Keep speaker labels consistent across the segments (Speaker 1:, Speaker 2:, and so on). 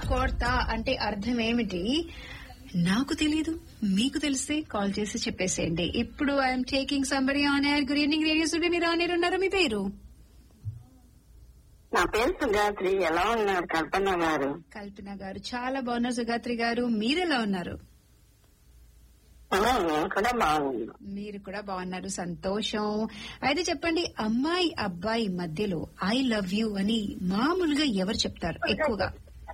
Speaker 1: కోర్తా అంటే అర్థం ఏమిటి నాకు తెలీదు మీకు తెలిస్తే కాల్ చేసి చెప్పేసేయండి ఇప్పుడు I'm taking somebody on air good evening radio studio మీరు ఆన్ ఎయిర్ ఉన్నారు మీ పేరు
Speaker 2: నా పేరు సుగాత్రి ఎలా ఉన్నారు కల్పన గారు
Speaker 1: కల్పన గారు చాలా బాగున్నారు సుగాత్రి గారు మీరెలా ఉన్నారు
Speaker 2: ఆ, నేను కూడా బాగున్నాను
Speaker 1: మీరు కూడా బాగున్నారు సంతోషం అయితే చెప్పండి అమ్మాయి అబ్బాయి మధ్యలో ఐ లవ్ యూ అని మామూలుగా ఎవరు చెప్తారు ఎక్కువగా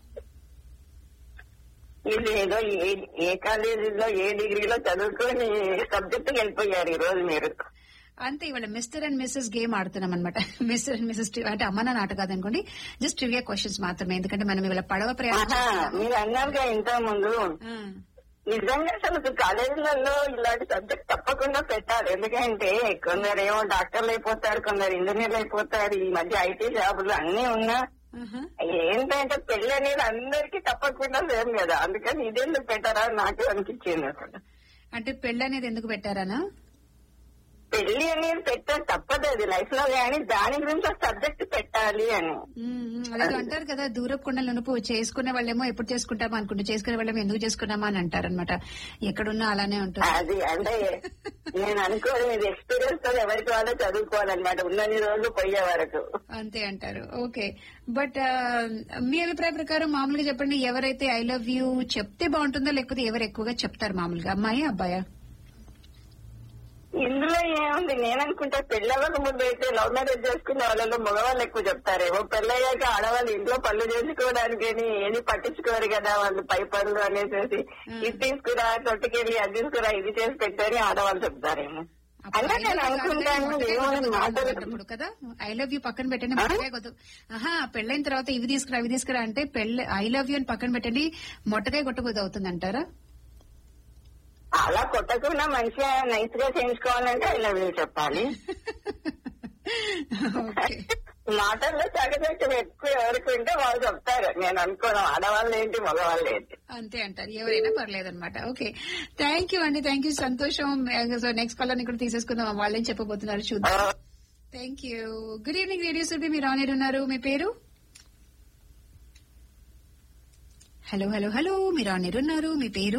Speaker 2: వీళ్ళు ఏదో ఏ ఏ కాలేజీలో ఏ డిగ్రీలో చదువుకొని సబ్జెక్ట్ వెళ్ళిపోయారు ఈ రోజు మీరు
Speaker 1: అంతే ఇవాళ మిస్టర్ అండ్ మిస్సెస్ గేమ్ ఆడుతున్నాం అనమాట మిస్టర్ అండ్ మిస్సెస్ అంటే అమ్మ నాన్న ఆట కాదనుకోండి జస్ట్ ట్రివియా క్వశ్చన్స్ మాత్రమే ఎందుకంటే మనం ఇవాళ పడవ ప్రయాణం
Speaker 2: ఆహా, మీరు అన్నారుగా ఇంత ముందు
Speaker 1: ఆ,
Speaker 2: నిజంగా అసలు కాలేజీలలో ఇలాంటి సబ్జెక్ట్ తప్పకుండా పెట్టాలి ఎందుకంటే కొందరు ఏమో డాక్టర్లు అయిపోతారు కొందరు ఇంజనీర్లు అయిపోతారు ఈ మధ్య ఐటీ జాబులు అన్ని ఉన్నా
Speaker 1: ఆహా.
Speaker 2: ఏంటంటే పెళ్లి అనేది అందరికీ తప్పకుండా సేమ్ కదా అందుకని ఇదేందుకు పెట్టారా అని నాకు అనిపించింది అసలు
Speaker 1: అంటే పెళ్లి అనేది ఎందుకు పెట్టారనా
Speaker 2: పెళ్లి అనేది పెట్టాలి తప్పదు అది లైఫ్ లో కానీ దాని గురించి ఒక సబ్జెక్ట్ పెట్టాలి అని
Speaker 1: ఉమ్, ఉమ్, అలాగే అంటారు కదా దూరపు కొండల నునుపు చేసుకునే వాళ్ళేమో ఎప్పుడు చేసుకుంటామా అనుకుంటూ చేసుకునే వాళ్ళేమో ఎందుకు చేసుకున్నామా అని అంటారనమాట ఎక్కడున్నా అలానే ఉంటుంది
Speaker 2: అది అంటే నేను అనుకోను ఇది ఎక్స్పీరియన్స్ తో ఎవరికి వాళ్ళో చదువుకోవాలన్నమాట ఉన్నన్ని రోజులు పోయే వరకు
Speaker 1: అంతే అంటారు ఓకే బట్ మీ అభిప్రాయ ప్రకారం మామూలుగా చెప్పండి ఎవరైతే ఐ లవ్ యూ చెప్తే బాగుంటుందో లేకపోతే ఎవరు ఎక్కువగా చెప్తారు మామూలుగా అమ్మాయి అబ్బాయా
Speaker 2: ఇందులో ఏముంది నేను అనుకుంటా పెళ్ళవక ముందు అయితే లవ్ మ్యారేజ్ చేసుకునే వాళ్ళలో మగవాళ్ళు ఎక్కువ చెప్తారేమో పెళ్ళయ్యాక ఆడవాళ్ళు ఇంట్లో పనులు చేసుకోవడానికి ఏది పట్టించుకోరు కదా వాళ్ళు పై పనులు అనేసి ఇది తీసుకురా తొట్టుకెళ్ళి అది తీసుకురా ఇది చేసి పెట్టని ఆడవాళ్ళు చెప్తారేమో అలా నేను అనుకుంటాను ఏమని మాటలు
Speaker 1: ఇప్పుడు కదా ఐ లవ్ యూ పక్కన పెట్టండి మొట్టకాయ కొద్దు ఆహా పెళ్ళైన తర్వాత ఇవి తీసుకురా ఇవి తీసుకురా అంటే పెళ్ళి ఐ లవ్ యూ అని పక్కన పెట్టండి మొట్టకాయ కొట్టబోదు అవుతుంది అంటారా
Speaker 2: అలా కొట్టకుండా మంచిగా నైస్ గా చేయించుకోవాలంటే ఐ లవ్ యూ చెప్పాలి
Speaker 1: ఓకే
Speaker 2: మాటల్లో చకచక్కం ఎక్కువ ఎవరికి ఉంటే వాళ్ళు చెప్తారు నేను అనుకోను ఆడవాళ్ళు ఏంటి మగవాళ్ళు ఏంటి
Speaker 1: అంతే అంటారు ఎవరైనా పర్లేదన్నమాట ఓకే థ్యాంక్ యూ అండి థ్యాంక్ యూ సంతోషం సో నెక్స్ట్ కాలర్ కూడా తీసేసుకుందాం వాళ్ళేం చెప్పబోతున్నారు చూద్దాం thank you good evening radio సుబి మీరు ఆన్ ఎయిర్ ఉన్నారు మీ పేరు హలో హలో హలో మీరు ఆన్ ఎయిర్ ఉన్నారు మీ పేరు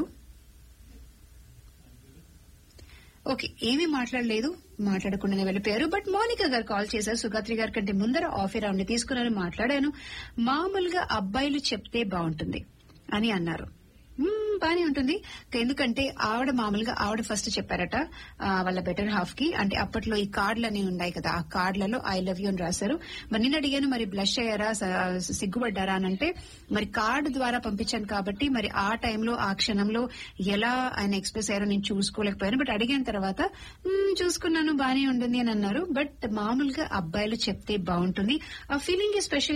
Speaker 1: ఓకే ఏమీ మాట్లాడలేదు మాట్లాడకుండానే వెళ్ళిపోయారు బట్ మోనికా గారు కాల్ చేశారు సుగాత్రి గారి కంటే ముందర ఆఫర్ రౌండ్ తీసుకున్నాను మాట్లాడాను మామూలుగా అబ్బాయిలు చెప్తే బాగుంటుంది అని అన్నారు మ్మ్, బానే ఉంటుంది ఎందుకంటే ఆవిడ మామూలుగా ఆవిడ ఫస్ట్ చెప్పారట ఆ, వాళ్ళ బెటర్ హాఫ్ కి అంటే అప్పట్లో ఈ కార్డులు అనేవి ఉన్నాయి కదా ఆ కార్డులలో ఐ లవ్ యూ అని రాశారు మరి నేను అడిగాను మరి బ్లష్ అయ్యారా స- సిగ్గుపడ్డారా అని అంటే మరి కార్డు ద్వారా పంపించాను కాబట్టి మరి ఆ టైంలో ఆ క్షణంలో ఎలా ఆయన ఎక్స్ప్రెస్ అయ్యారో నేను చూసుకోలేకపోయాను బట్ అడిగిన తర్వాత "మ్మ్, చూసుకున్నాను బానే ఉంటుంది అని అన్నారు బట్ మామూలుగా అబ్బాయిలు చెప్తే బాగుంటుంది ఆ ఫీలింగ్ స్పెషల్